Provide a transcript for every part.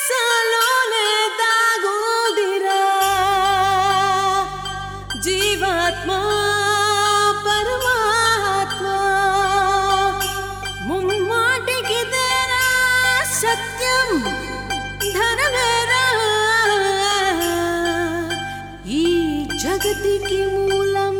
పైసాలోనే దాగుందిరా జీవాత్మ పరమాత్మ ముమ్మాటికి దేరా సత్యం ధనమేరా ఈ జగతికి మూలం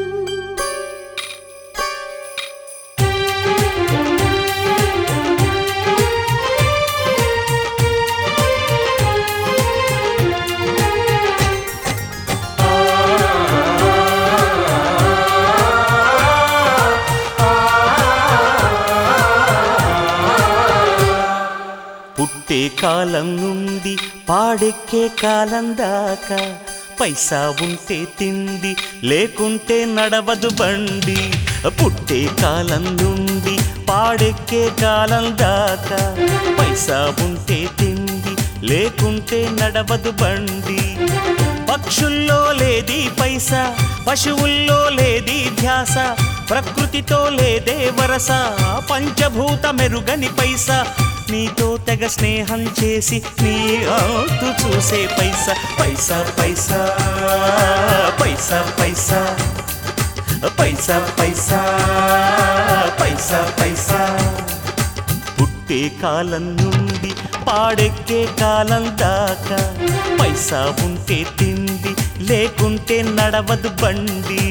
పుట్టే కాలం నుండి పాడెక్కే కాలం దాకా పైసా ఉంటే తిండి లేకుంటే నడవదు బండి పుట్టే కాలం నుండి పాడెక్కే కాలం దాకా పైసా ఉంటే తిండి లేకుంటే నడవదు బండి పక్షుల్లో లేది పైసా పశువుల్లో లేది ధ్యాస ప్రకృతితో లేదే వరస పంచభూత మెరుగని పైసా నీతో తెగ స్నేహం చేసి నీ ఆతు చూసే పైసా పైసా పైసా పైసా పైసా పైసా పైసా పైసా పైసా పుట్టే కాలం నుండి పాడెక్కే కాలం దాకా పైసా ఉంటే తిండి లేకుంటే నడవదు బండి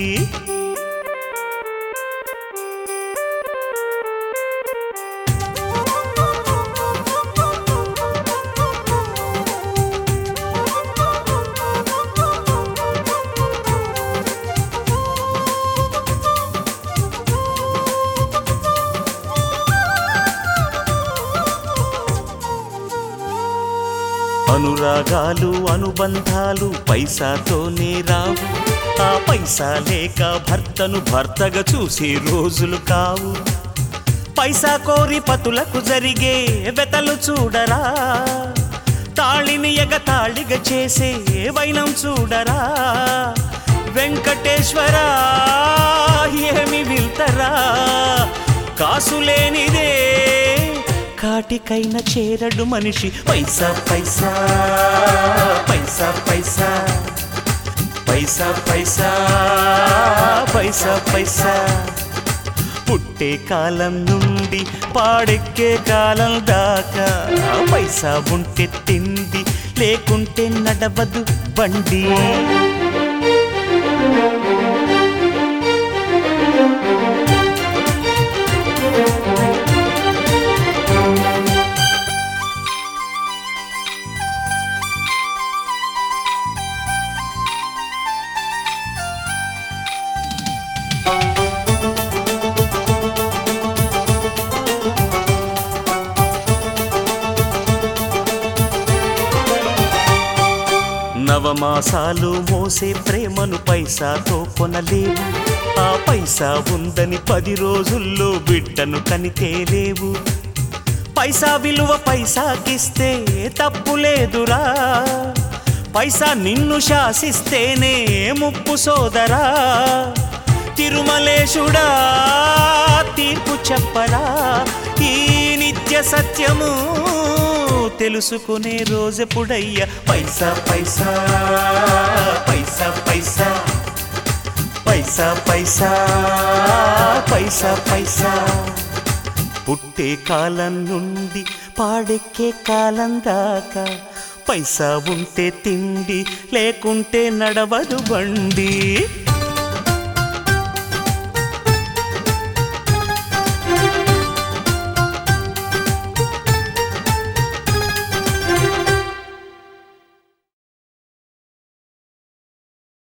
అనురాగాలు అనుబంధాలు పైసాతోనే రావు ఆ పైసా లేక భర్తను భర్తగా చూసే రోజులు కావు పైసా కోరి పతులకు జరిగే వెతలు చూడరా తాళిని ఎగతాళిగా చేసే వైనం చూడరా వెంకటేశ్వర ఏమి విల్తరా కాసులేనిదే కాటికైన చేరడు మనిషి పైసా పైసా పైసా పైసా పైసా పైసా పైసా పైసా పుట్టే కాలం నుండి పాడెక్కే కాలం దాకా పైసా ఉంటే తిండి లేకుంటే నడవదు బండి నవమాసాలు మోసే ప్రేమను పైసాతో కొనలేవు ఆ పైసా ఉందని పది రోజుల్లో బిడ్డను కనితేలేవు పైసా విలువ పైసాకిస్తే తప్పు లేదురా పైసా నిన్ను శాసిస్తేనే ముప్పు సోదరా తిరుమలేశుడా తీర్పు చెప్పరా ఈ నిత్య సత్యము తెలుసుకునే రోజెప్పుడయ్యా పైసా పైసా పైసా పైసా పైసా పైసా పైసా పైసా పుట్టే కాలం నుండి పాడెక్కే కాలం దాకా పైసా ఉంటే తిండి లేకుంటే నడవదు బండి